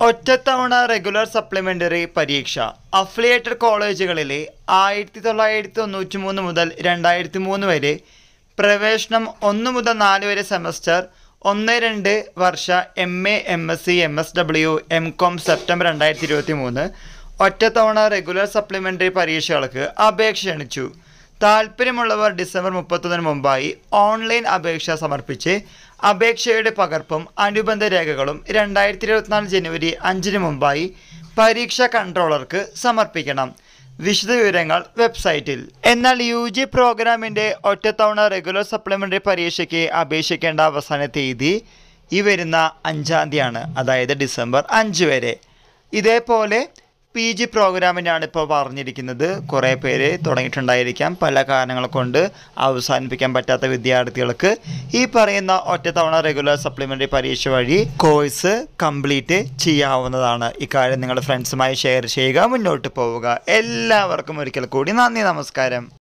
ഒറ്റത്തവണ regular supplementary പരീക്ഷ affiliated കോളേജുകളിലെ ആയിരത്തി തൊള്ളായിരത്തി തൊണ്ണൂറ്റി മൂന്ന് മുതൽ രണ്ടായിരത്തി മൂന്ന് വരെ പ്രവേശനം ഒന്ന് മുതൽ നാല് വരെ സെമസ്റ്റർ ഒന്ന് രണ്ട് വർഷ M A M S C M S W M com September രണ്ടായിരത്തി ഇരുപത്തി മൂന്ന് ഒറ്റത്തവണ റെഗുലർ സപ്ലിമെൻ്ററി പരീക്ഷകൾക്ക് അപേക്ഷ ക്ഷണിച്ചു താല്പര്യമുള്ളവർ ഡിസംബർ മുപ്പത്തൊന്നിന് മുമ്പായി ഓൺലൈൻ അപേക്ഷ സമർപ്പിച്ച് അപേക്ഷയുടെ പകർപ്പും അനുബന്ധ രേഖകളും രണ്ടായിരത്തി ഇരുപത്തിനാല് ജനുവരി അഞ്ചിന് മുമ്പായി പരീക്ഷാ കൺട്രോളർക്ക് സമർപ്പിക്കണം വിശദവിവരങ്ങൾ വെബ്സൈറ്റിൽ എന്നാൽ യു ജി പ്രോഗ്രാമിൻ്റെ ഒറ്റത്തവണ റെഗുലർ സപ്ലിമെൻ്ററി പരീക്ഷയ്ക്ക് അപേക്ഷിക്കേണ്ട അവസാന തീയതി ഈ വരുന്ന അഞ്ചാം തീയതിയാണ് അതായത് ഡിസംബർ അഞ്ച് വരെ ഇതേപോലെ പി ജി പ്രോഗ്രാമിനാണ് ഇപ്പോൾ പറഞ്ഞിരിക്കുന്നത് കുറേ പേര് തുടങ്ങിയിട്ടുണ്ടായിരിക്കാം പല കാരണങ്ങൾ കൊണ്ട് അവസാനിപ്പിക്കാൻ പറ്റാത്ത വിദ്യാർത്ഥികൾക്ക് ഈ പറയുന്ന ഒറ്റത്തവണ റെഗുലർ സപ്ലിമെൻ്ററി പരീക്ഷ വഴി കോഴ്സ് കംപ്ലീറ്റ് ചെയ്യാവുന്നതാണ് ഇക്കാര്യം നിങ്ങളുടെ ഫ്രണ്ട്സുമായി ഷെയർ ചെയ്യുക മുന്നോട്ട് പോവുക എല്ലാവർക്കും ഒരിക്കൽ കൂടി നന്ദി നമസ്കാരം